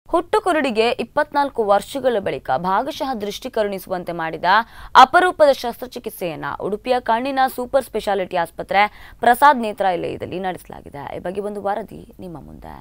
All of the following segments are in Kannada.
ಹುಟ್ಟು ಕುರುಡಿಗೆ ಇಪ್ಪತ್ನಾಲ್ಕು ವರ್ಷಗಳ ಬಳಿಕ ಭಾಗಶಃ ದೃಷ್ಟಿ ಕರುಣಿಸುವಂತೆ ಮಾಡಿದ ಅಪರೂಪದ ಶಸ್ತ್ರಚಿಕಿತ್ಸೆಯನ್ನ ಉಡುಪಿಯ ಕಣ್ಣಿನ ಸೂಪರ್ ಸ್ಪೆಷಾಲಿಟಿ ಆಸ್ಪತ್ರೆ ಪ್ರಸಾದ್ ನೇತ್ರಾಲಯದಲ್ಲಿ ನಡೆಸಲಾಗಿದೆ ಈ ಬಗ್ಗೆ ಒಂದು ವರದಿ ನಿಮ್ಮ ಮುಂದೆ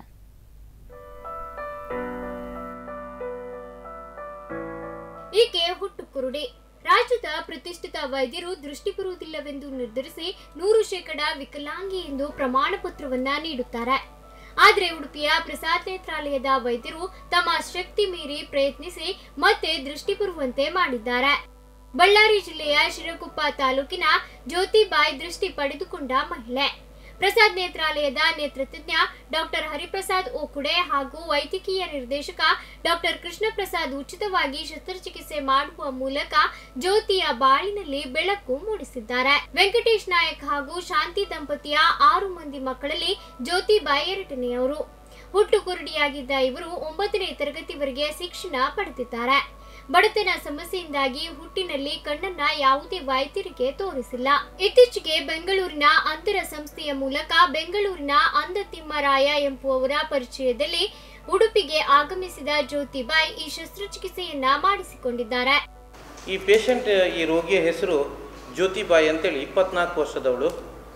ಈಕೆ ಹುಟ್ಟು ಕುರುಡಿ ರಾಜ್ಯದ ಪ್ರತಿಷ್ಠಿತ ವೈದ್ಯರು ದೃಷ್ಟಿ ಬರುವುದಿಲ್ಲವೆಂದು ನಿರ್ಧರಿಸಿ ನೂರು ಶೇಕಡ ವಿಕಲಾಂಗಿ ಎಂದು ಪ್ರಮಾಣ ಪತ್ರವನ್ನ ನೀಡುತ್ತಾರೆ ಆದರೆ ಉಡುಪಿಯ ಪ್ರಸಾದ್ ನೇತ್ರಾಲಯದ ವೈದ್ಯರು ತಮ್ಮ ಶಕ್ತಿ ಮೀರಿ ಪ್ರಯತ್ನಿಸಿ ಮತ್ತೆ ದೃಷ್ಟಿ ಬರುವಂತೆ ಮಾಡಿದ್ದಾರೆ ಬಳ್ಳಾರಿ ಜಿಲ್ಲೆಯ ಶಿರಗುಪ್ಪ ತಾಲೂಕಿನ ಜ್ಯೋತಿಬಾಯಿ ದೃಷ್ಟಿ ಪಡೆದುಕೊಂಡ ಮಹಿಳೆ ಪ್ರಸಾದ್ ನೇತ್ರಾಲಯದ ನೇತೃತ್ವಜ್ಞ ಡಾಕ್ಟರ್ ಹರಿಪ್ರಸಾದ್ ಓಕುಡೆ ಹಾಗೂ ವೈದ್ಯಕೀಯ ನಿರ್ದೇಶಕ ಡಾಕ್ಟರ್ ಕೃಷ್ಣ ಪ್ರಸಾದ್ ಉಚಿತವಾಗಿ ಶಸ್ತ್ರಚಿಕಿತ್ಸೆ ಮಾಡುವ ಮೂಲಕ ಜ್ಯೋತಿಯ ಬಾಳಿನಲ್ಲಿ ಬೆಳಕು ಮೂಡಿಸಿದ್ದಾರೆ ವೆಂಕಟೇಶ್ ನಾಯಕ್ ಹಾಗೂ ಶಾಂತಿ ದಂಪತಿಯ ಆರು ಮಂದಿ ಮಕ್ಕಳಲ್ಲಿ ಜ್ಯೋತಿಬಾಯಿ ಎರಡನೆಯವರು ಹುಟ್ಟು ಕುರುಡಿಯಾಗಿದ್ದ ಇವರು ಒಂಬತ್ತನೇ ತರಗತಿವರೆಗೆ ಶಿಕ್ಷಣ ಪಡೆದಿದ್ದಾರೆ ಬಡತನ ಸಮಸ್ಯೆಯಿಂದಾಗಿ ಹುಟ್ಟಿನಲ್ಲಿ ಕಣ್ಣನ್ನ ಯಾವುದೇ ವೈದ್ಯರಿಗೆ ತೋರಿಸಿಲ್ಲ ಇತ್ತೀಚೆಗೆ ಬೆಂಗಳೂರಿನ ಅಂತರ ಸಂಸ್ಥೆಯ ಮೂಲಕ ಬೆಂಗಳೂರಿನ ಅಂಧ ತಿಮ್ಮರಾಯ ಎಂಬುವವರ ಪರಿಚಯದಲ್ಲಿ ಉಡುಪಿಗೆ ಆಗಮಿಸಿದ ಜ್ಯೋತಿಬಾಯಿ ಈ ಶಸ್ತ್ರಚಿಕಿತ್ಸೆಯನ್ನ ಮಾಡಿಸಿಕೊಂಡಿದ್ದಾರೆ ಈ ಪೇಷಂಟ್ ಈ ರೋಗಿಯ ಹೆಸರು ಜ್ಯೋತಿಬಾಯಿ ಅಂತೇಳಿ ಇಪ್ಪತ್ನಾಲ್ಕು ವರ್ಷದವಳು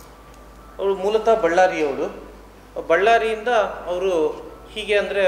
ಅವಳು ಮೂಲತಃ ಬಳ್ಳಾರಿಯವಳು ಬಳ್ಳಾರಿಯಿಂದ ಅವರು ಹೀಗೆ ಅಂದರೆ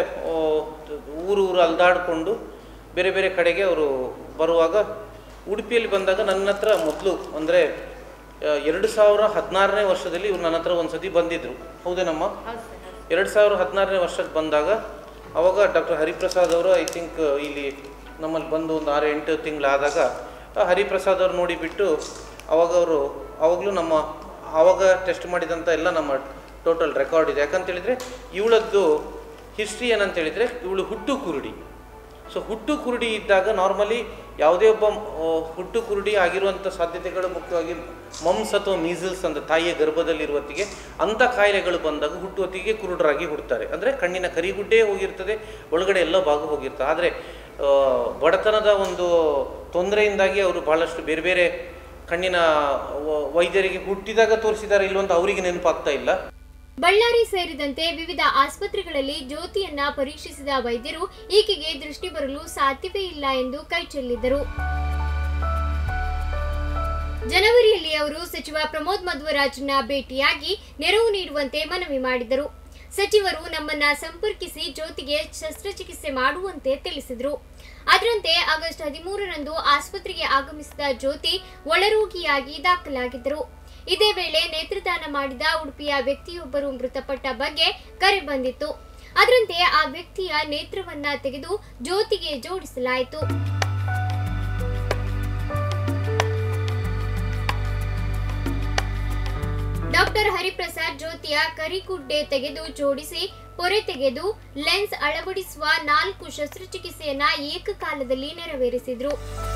ಊರು ಊರು ಅಲ್ದಾಡಿಕೊಂಡು ಬೇರೆ ಬೇರೆ ಕಡೆಗೆ ಅವರು ಬರುವಾಗ ಉಡುಪಿಯಲ್ಲಿ ಬಂದಾಗ ನನ್ನ ಹತ್ರ ಮೊದಲು ಅಂದರೆ ಎರಡು ಸಾವಿರ ಹದಿನಾರನೇ ವರ್ಷದಲ್ಲಿ ಇವ್ರು ನನ್ನ ಹತ್ರ ಒಂದು ಸತಿ ಬಂದಿದ್ದರು ಹೌದೇನಮ್ಮ ಎರಡು ಸಾವಿರ ಹದಿನಾರನೇ ವರ್ಷಕ್ಕೆ ಬಂದಾಗ ಅವಾಗ ಡಾಕ್ಟರ್ ಹರಿಪ್ರಸಾದ್ ಅವರು ಐ ಥಿಂಕ್ ಇಲ್ಲಿ ನಮ್ಮಲ್ಲಿ ಬಂದು ಒಂದು ಆರು ಎಂಟು ತಿಂಗಳಾದಾಗ ಆ ಹರಿಪ್ರಸಾದ್ ಅವ್ರು ನೋಡಿಬಿಟ್ಟು ಅವಾಗ ಅವರು ಅವಾಗಲೂ ನಮ್ಮ ಆವಾಗ ಟೆಸ್ಟ್ ಮಾಡಿದಂಥ ಎಲ್ಲ ನಮ್ಮ ಟೋಟಲ್ ರೆಕಾರ್ಡ್ ಇದೆ ಯಾಕಂತೇಳಿದರೆ ಇವಳದ್ದು ಹಿಸ್ಟ್ರಿ ಏನಂತೇಳಿದರೆ ಇವಳು ಹುಟ್ಟು ಕುರುಡಿ ಸೊ ಹುಟ್ಟು ಕುರುಡಿ ಇದ್ದಾಗ ನಾರ್ಮಲಿ ಯಾವುದೇ ಒಬ್ಬ ಆ, ಹುಟ್ಟು ಕುರುಡಿ ಆಗಿರುವಂಥ ಸಾಧ್ಯತೆಗಳು ಮುಖ್ಯವಾಗಿ ಮಮ್ಸ್ ಅಥವಾ ಮೀಸಲ್ಸ್ ಅಂತ ತಾಯಿಯ ಗರ್ಭದಲ್ಲಿರುವತ್ತಿಗೆ ಅಂಥ ಕಾಯಿಲೆಗಳು ಬಂದಾಗ ಹುಟ್ಟುವತ್ತಿಗೆ ಕುರುಡರಾಗಿ ಹುಡ್ತಾರೆ ಅಂದರೆ ಕಣ್ಣಿನ ಕರಿಗುಡ್ಡೇ ಹೋಗಿರ್ತದೆ ಒಳಗಡೆ ಎಲ್ಲ ಭಾಗ ಹೋಗಿರ್ತದೆ ಆದರೆ ಆ, ಬಡತನದ ಒಂದು ತೊಂದರೆಯಿಂದಾಗಿ ಅವರು ಬಹಳಷ್ಟು ಬೇರೆ ಬೇರೆ ಕಣ್ಣಿನ ವ- ವೈದ್ಯರಿಗೆ ಹುಟ್ಟಿದಾಗ ತೋರಿಸಿದ್ದಾರೆ ಇಲ್ವಂತ ಅವರಿಗೆ ನೆನಪಾಗ್ತಾ ಇಲ್ಲ ಬಳ್ಳಾರಿ ಸೇರಿದಂತೆ ವಿವಿಧ ಆಸ್ಪತ್ರೆಗಳಲ್ಲಿ ಜ್ಯೋತಿಯನ್ನ ಪರೀಕ್ಷಿಸಿದ ವೈದ್ಯರು ಈಕೆಗೆ ದೃಷ್ಟಿ ಬರಲು ಸಾಧ್ಯವೇ ಇಲ್ಲ ಎಂದು ಕೈಚೆಲ್ಲಿದರು ಜನವರಿಯಲ್ಲಿ ಅವರು ಸಚಿವ ಪ್ರಮೋದ್ ಮಧ್ವರಾಜ್ನ ಭೇಟಿಯಾಗಿ ನೆರವು ನೀಡುವಂತೆ ಮನವಿ ಮಾಡಿದರು ಸಚಿವರು ನಮ್ಮನ್ನ ಸಂಪರ್ಕಿಸಿ ಜ್ಯೋತಿಗೆ ಶಸ್ತ್ರಚಿಕಿತ್ಸೆ ಮಾಡುವಂತೆ ತಿಳಿಸಿದರು ಅದರಂತೆ ಆಗಸ್ಟ್ ಹದಿಮೂರರಂದು ಆಸ್ಪತ್ರೆಗೆ ಆಗಮಿಸಿದ ಜ್ಯೋತಿ ಒಳರೋಗಿಯಾಗಿ ದಾಖಲಾಗಿದ್ದರು ಇದೇ ವೇಳೆ ನೇತ್ರದಾನ ಮಾಡಿದ ಉಡುಪಿಯ ವ್ಯಕ್ತಿಯೊಬ್ಬರು ಮೃತಪಟ್ಟ ಬಗ್ಗೆ ಕರೆ ಬಂದಿತ್ತು ಅದರಂತೆ ಆ ವ್ಯಕ್ತಿಯ ನೇತ್ರವನ್ನ ತೆಗೆದು ಜ್ಯೋತಿಗೆ ಜೋಡಿಸಲಾಯಿತು ಡಾಕ್ಟರ್ ಹರಿಪ್ರಸಾದ್ ಜ್ಯೋತಿಯ ಕರಿಗುಡ್ಡೆ ತೆಗೆದು ಜೋಡಿಸಿ ಪೊರೆ ತೆಗೆದು ಲೆನ್ಸ್ ಅಳವಡಿಸುವ ನಾಲ್ಕು ಶಸ್ತ್ರಚಿಕಿತ್ಸೆಯನ್ನ ಏಕಕಾಲದಲ್ಲಿ ನೆರವೇರಿಸಿದ್ರು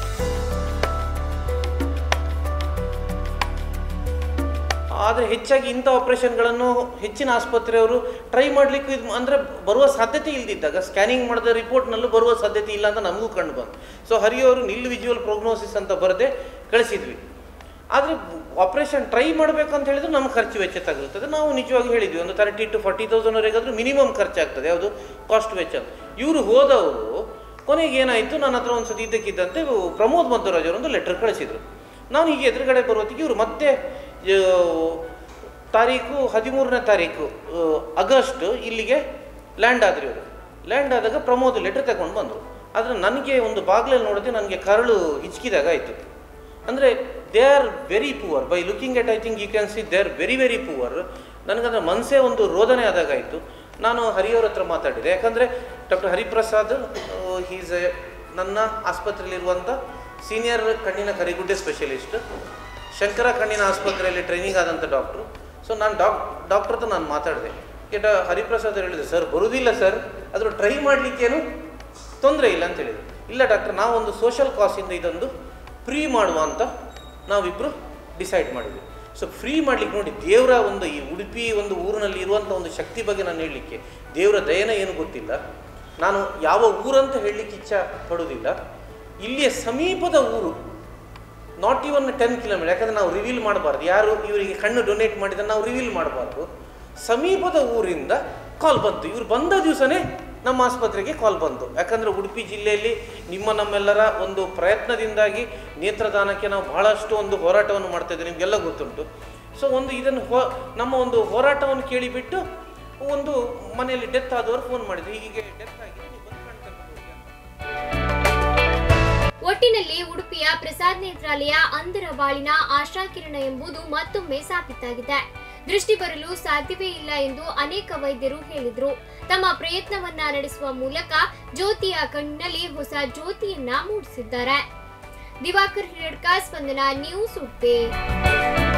ಆದರೆ ಹೆಚ್ಚಾಗಿ ಇಂಥ ಆಪರೇಷನ್ಗಳನ್ನು ಹೆಚ್ಚಿನ ಆಸ್ಪತ್ರೆಯವರು ಟ್ರೈ ಮಾಡಲಿಕ್ಕೆ ಇದು ಅಂದರೆ ಬರುವ ಸಾಧ್ಯತೆ ಇಲ್ದಿದ್ದಾಗ ಸ್ಕ್ಯಾನಿಂಗ್ ಮಾಡಿದ ರಿಪೋರ್ಟ್ನಲ್ಲೂ ಬರುವ ಸಾಧ್ಯತೆ ಇಲ್ಲ ಅಂತ ನಮಗೂ ಕಂಡು ಬಂತು ಸೊ ಹರಿಯವರು ನಿಲ್ ವಿಜುವಲ್ ಪ್ರೋಗ್ನೋಸಿಸ್ ಅಂತ ಬರದೆ ಕಳಿಸಿದ್ವಿ ಆದರೆ ಆಪರೇಷನ್ ಟ್ರೈ ಮಾಡಬೇಕು ಅಂತ ಹೇಳಿದ್ರೆ ನಮ್ಮ ಖರ್ಚು ವೆಚ್ಚ ತಗುಲ್ತದೆ ನಾವು ನಿಜವಾಗಿ ಹೇಳಿದ್ವಿ ಒಂದು ತರ್ಟಿ ಟು ಫಾರ್ಟಿ ತೌಸಂಡ್ವರೆಗಾದ್ರೂ ಮಿನಿಮಮ್ ಖರ್ಚಾಗ್ತದೆ ಯಾವುದು ಕಾಸ್ಟ್ ವೆಚ್ಚ ಅಂತ ಇವರು ಹೋದವರು ಕೊನೆಗೆ ಏನಾಯಿತು ನನ್ನ ಹತ್ರ ಒಂದು ಸತಿ ಇದ್ದಕ್ಕಿದ್ದಂತೆ ಪ್ರಮೋದ್ ಮಧ್ವರಾಜ್ ಅವರು ಒಂದು ಲೆಟರ್ ಕಳಿಸಿದರು ನಾನು ಹೀಗೆ ಎದುರುಗಡೆ ಬರೋತ್ತಿಗೆ ಇವರು ಮತ್ತೆ ಆ, ತಾರೀಕು ಹದಿಮೂರನೇ ತಾರೀಕು ಆ, ಆಗಸ್ಟ್ ಇಲ್ಲಿಗೆ ಲ್ಯಾಂಡ್ ಆದ್ರು ಇವರು ಲ್ಯಾಂಡ್ ಆದಾಗ ಪ್ರಮೋದ್ ಲೆಟರ್ ತಗೊಂಡು ಬಂದರು ಆದರೆ ನನಗೆ ಒಂದು ಬಾಗಿಲಲ್ಲಿ ನೋಡಿದ್ರೆ ನನಗೆ ಕರಳು ಹಿಚ್ಕಿದಾಗ ಆಯಿತು ಅಂದರೆ they are very poor by looking at I think you can see they are very very poor ನನಗಂದ್ರೆ ಮನಸ್ಸೇ ಒಂದು ರೋದನೆ ಆದಾಗಾಯಿತು ನಾನು ಹರಿಯವ್ರ ಹತ್ರ ಮಾತಾಡಿದೆ ಯಾಕಂದರೆ ಡಾಕ್ಟರ್ ಹರಿಪ್ರಸಾದ್ ಹೀಸ್ ನನ್ನ ಆಸ್ಪತ್ರೆಯಲ್ಲಿರುವಂಥ ಸೀನಿಯರ್ ಕಣ್ಣಿನ ಕರಿಗುಡ್ಡೆ ಸ್ಪೆಷಲಿಸ್ಟ್ ಶಂಕರ ಕಣ್ಣಿನ ಆಸ್ಪತ್ರೆಯಲ್ಲಿ ಟ್ರೈನಿಂಗ್ ಆದಂಥ ಡಾಕ್ಟ್ರು ಸೊ ನಾನು ಡಾಕ್ ಡಾಕ್ಟರ್ ಹತ್ರ ನಾನು ಮಾತಾಡಿದೆ ಕೆಟ್ಟ ಹರಿಪ್ರಸಾದ್ ಅವ್ರು ಹೇಳಿದ್ರು ಸರ್ ಬರುವುದಿಲ್ಲ ಸರ್ ಅದ್ರ ಟ್ರೈ ಮಾಡಲಿಕ್ಕೇನು ತೊಂದರೆ ಇಲ್ಲ ಅಂತ ಹೇಳಿದ್ರು ಇಲ್ಲ ಡಾಕ್ಟರ್ ನಾವೊಂದು ಸೋಷಲ್ ಕಾಸಿಂದ ಇದೊಂದು ಫ್ರೀ ಮಾಡುವ ಅಂತ ನಾವಿಬ್ಬರು ಡಿಸೈಡ್ ಮಾಡಿದ್ವಿ ಸೊ ಫ್ರೀ ಮಾಡ್ಲಿಕ್ಕೆ ನೋಡಿ ದೇವರ ಒಂದು ಈ ಉಡುಪಿ ಒಂದು ಊರಿನಲ್ಲಿ ಇರುವಂಥ ಒಂದು ಶಕ್ತಿ ಬಗ್ಗೆ ನಾನು ಹೇಳಲಿಕ್ಕೆ ದೇವರ ದಯನ ಏನು ಗೊತ್ತಿಲ್ಲ ನಾನು ಯಾವ ಊರಂತ ಹೇಳಲಿಕ್ಕೆ ಇಚ್ಛೆ ಪಡೋದಿಲ್ಲ ಇಲ್ಲಿಯ ಸಮೀಪದ ಊರು ನಾಟ್ ಇವನ್ ಟೆನ್ ಕಿಲೋಮೀಟರ್ ಯಾಕಂದರೆ ನಾವು ರಿವೀಲ್ ಮಾಡಬಾರ್ದು ಯಾರು ಇವರಿಗೆ ಕಣ್ಣು ಡೊನೇಟ್ ಮಾಡಿದ್ರೆ ನಾವು ರಿವೀಲ್ ಮಾಡಬಾರ್ದು ಸಮೀಪದ ಊರಿಂದ ಕಾಲ್ ಬಂತು ಇವ್ರು ಬಂದ ದಿವಸನೇ ನಮ್ಮ ಆಸ್ಪತ್ರೆಗೆ ಕಾಲ್ ಬಂತು ಯಾಕಂದರೆ ಉಡುಪಿ ಜಿಲ್ಲೆಯಲ್ಲಿ ನಿಮ್ಮ ನಮ್ಮೆಲ್ಲರ ಒಂದು ಪ್ರಯತ್ನದಿಂದಾಗಿ ನೇತ್ರದಾನಕ್ಕೆ ನಾವು ಬಹಳಷ್ಟು ಒಂದು ಹೋರಾಟವನ್ನು ಮಾಡ್ತಾ ಇದ್ದೀವಿ ನಿಮಗೆಲ್ಲ ಗೊತ್ತುಂಟು ಸೊ ಒಂದು ಇದನ್ನು ಹೋ ನಮ್ಮ ಒಂದು ಹೋರಾಟವನ್ನು ಕೇಳಿಬಿಟ್ಟು ಒಂದು ಮನೆಯಲ್ಲಿ ಡೆತ್ ಆದವರು ಫೋನ್ ಮಾಡಿದ್ರು ಹೀಗೆ ಡೆತ್ ಆಗಿದೆ ನೀವು ಬಂದು ಕಣ್ಕರ್ಕೊಂಡು ಹೋಗಿ ಅಂತ. ಒಟ್ಟಿನಲ್ಲಿ ಉಡುಪಿಯ ಪ್ರಸಾದ್ ನೇತ್ರಾಲಯ ಅಂಧರ ಬಾಳಿನ ಆಶಾಕಿರಣ ಎಂಬುದು ಮತ್ತೊಮ್ಮೆ ಸಾಬೀತಾಗಿದೆ ದೃಷ್ಟಿ ಬರಲು ಸಾಧ್ಯವೇ ಇಲ್ಲ ಎಂದು ಅನೇಕ ವೈದ್ಯರು ಹೇಳಿದ್ರು ತಮ್ಮ ಪ್ರಯತ್ನವನ್ನ ನಡೆಸುವ ಮೂಲಕ ಜ್ಯೋತಿಯ ಕಣ್ಣಿನಲ್ಲಿ ಹೊಸ ಜ್ಯೋತಿಯನ್ನ ಮೂಡಿಸಿದ್ದಾರೆ ದಿವಾಕರ್ ಹಿರಡ್ಕ ಸ್ಪಂದನ ನ್ಯೂಸ್ ಉಡುಪಿ